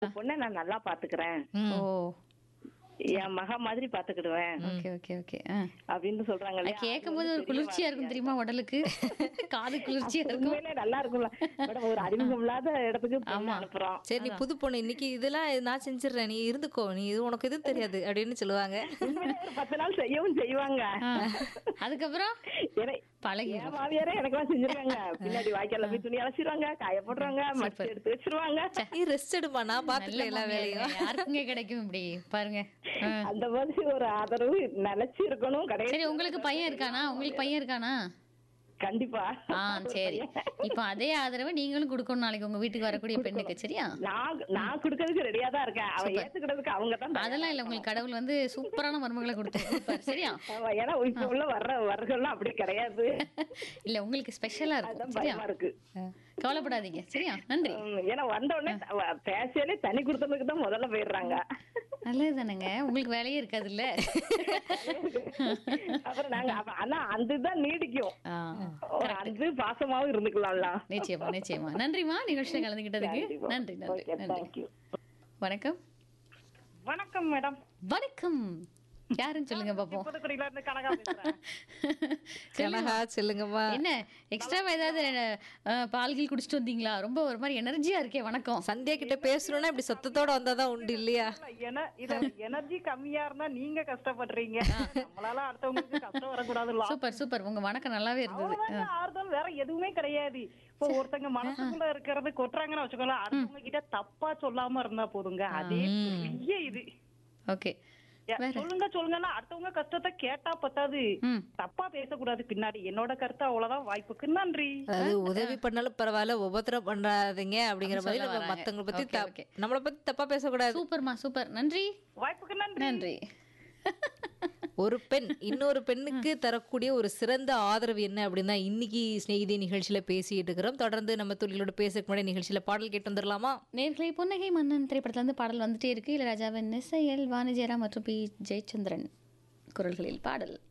பொண்ணை நான் நல்லா பாத்துக்கிறேன் ம். ஓ என் மக மாதிரி பாத்துக்கிடுவேன் ஓகே ஓகே ஓகே அப்படின்னு சொல்றாங்க அது இல்லையா? கேட்கும் அது போது ஒரு வந்து பெரிய குளிர்ச்சியா இருக்கும் தெரியுமா உடலுக்கு காது குளிர்ச்சியா வார்த்தை. இருக்கும் உண்மையிலே நல்லா இருக்கும்ல மேடம் ஒரு அறிமுகம் இல்லாத இடத்துக்கு பொண்ணு ஆமா. அனுப்புறோம் சரி நீ புது பொண்ணு இன்னைக்கு இதெல்லாம் நான் செஞ்சிடுறேன் நீ இருந்துக்கோ நீ இது உனக்கு எதுவும் தெரியாது அப்படின்னு சொல்லுவாங்க உண்மையிலே ஒரு பத்து நாள் செய்யவும் செய்வாங்க ஆ. அதுக்கப்புறம் ஏன்னா, பழகி என் மாமியாரே எனக்கெல்லாம் செஞ்சிருக்காங்க பின்னாடி வாய்க்கால போய் துணி அலசிடுவாங்க காய போடுறாங்க மடிச்சு எடுத்து வச்சிருவாங்க நீ ரெஸ்ட் எடுமா நான் பாத்துக்கிறேன் எல்லா வேலையும் யாருக்குங்க கிடைக்கும் இப்படி பாருங்க ஆ. அந்த மாதிரி ஒரு ஆதரவு நிலைச்சு இருக்கணும் சரி கிடையாது உங்களுக்கு பையன் இருக்கானா உங்களுக்கு பையன் இருக்கானா கண்டிப்பா ஆ சரி இப்போ அதே ஆதரவை நீங்களும் கொடுக்கணும் நாளைக்கு உங்க வீட்டுக்கு வரக்கூடிய பெண்ணுக்கு சரியா நான் நான் குடுக்கறதுக்கு ரெடியா தான் இருக்கேன் அவன் ஏத்துக்கிறதுக்கு அவங்க தான் அதெல்லாம் இல்ல உங்களுக்கு கடவுள் வந்து சூப்பரான மருமகளை கொடுத்து சரியா ஆமா, ஏன்னா இப்ப உள்ள வர்ற வர்கள்லாம் அப்படி கிடையாது இல்ல உங்களுக்கு ஸ்பெஷலா இருக்கும் அதான் சரியா பயமா இருக்கு கவலைப்படாதீங்க சரியா நன்றி உம், ஏன்னா வந்த உடனே த- பேசியாலே தனி கொடுத்ததுக்கு தான் முதல்ல போயிடுறாங்க நல்லது தானேங்க உங்களுக்கு வேலையே இருக்காதுல்ல அப்புறம் நாங்க அப்ப- ஆனா அந்த இதுதான் நீடிக்கும் ஆ, ஒரு அன்பு பாசமாவும் இருந்துக்கலாம்ல நிச்சயமா நிச்சயமா நன்றிமா நிகழ்ச்சியில் கலந்துக்கிட்டதுக்கு கண்டிப்பா. நன்றி நன்றி Okay, நன்றி thank you. வணக்கம் வணக்கம் மேடம் வணக்கம் யாருன்னு சொல்லுங்க பாப்போம் புதுக்குடியில இருந்து கனகா பேசுறேன் கனகா சொல்லுங்கம்மா என்ன எக்ஸ்ட்ராவா ஏதாவது அஹ், பால்கள் குடிச்சிட்டு வந்தீங்களா ரொம்ப ஒரு மாதிரி எனர்ஜியா இருக்கே வணக்கம் சந்தியா கிட்ட பேசணும்னா இப்படி சத்தத்தோட வந்தாதான் உண்டு இல்லையா என- இது எனர்ஜி கம்மியா இருந்தா நீங்க கஷ்டப்படுறீங்க நம்மளால அடுத்தவங்களுக்கு கஷ்டம் வரக்கூடாதுல்ல சூப்பர் சூப்பர் உங்க வணக்கம் நல்லாவே இருந்தது அவ்வளவுதாங்க ஆறுதல் வேற எதுவுமே கிடையாது இப்போ ஒருத்தங்க மனசுக்குள்ள இருக்கிறது கொட்டுறாங்கன்னு வச்சுக்கோங்களேன் அடுத்தவங்க கிட்ட தப்பா சொல்லாம இருந்தா போதுங்க அதே பெரிய இது ஓகே ஏ, சொல்லுங்க சொல்லுங்கன்னா அடுத்தவங்க கஷ்டத்தை கேட்டா பத்தாது ம் தப்பா பேசக்கூடாது பின்னாடி என்னோட கருத்து அவ்வளவுதான் வாய்ப்புக்கு நன்றி அதாவது உதவி பண்ணாலும் பரவாயில்ல உபத்திரம் பண்ணாதீங்க அப்படிங்கிற மாதிரி சொல்ல நம்ம வராங்க. மத்தவங்களை பத்தி Okay, தப்- okay. நம்மளை பத்தி தப்பா பேசக்கூடாது சூப்பர்மா சூப்பர் நன்றி வாய்ப்புக்கு நன்றி நன்றி ஒரு பெண் இன்னொரு பெண்ணுக்கு தரக்கூடிய ஒரு சிறந்த ஆதரவு என்ன அப்படின்னா இன்னைக்கு ஸ்நேகிதி நிகழ்ச்சியில பேசிட்டு இருக்கிறோம் தொடர்ந்து நம்ம தொழிலோட பேசுறதுக்கு முன்னாடி நிகழ்ச்சியில பாடல் கேட்டு வந்துடலாமா நேர்களை புன்னகை மன்னன் திரைப்படத்துல இருந்து பாடல் வந்துட்டே இருக்கு இளையராஜாவின் இசையல் வாணி ஜெயராம் மற்றும் பி ஜெயச்சந்திரன் குரல்களில் பாடல்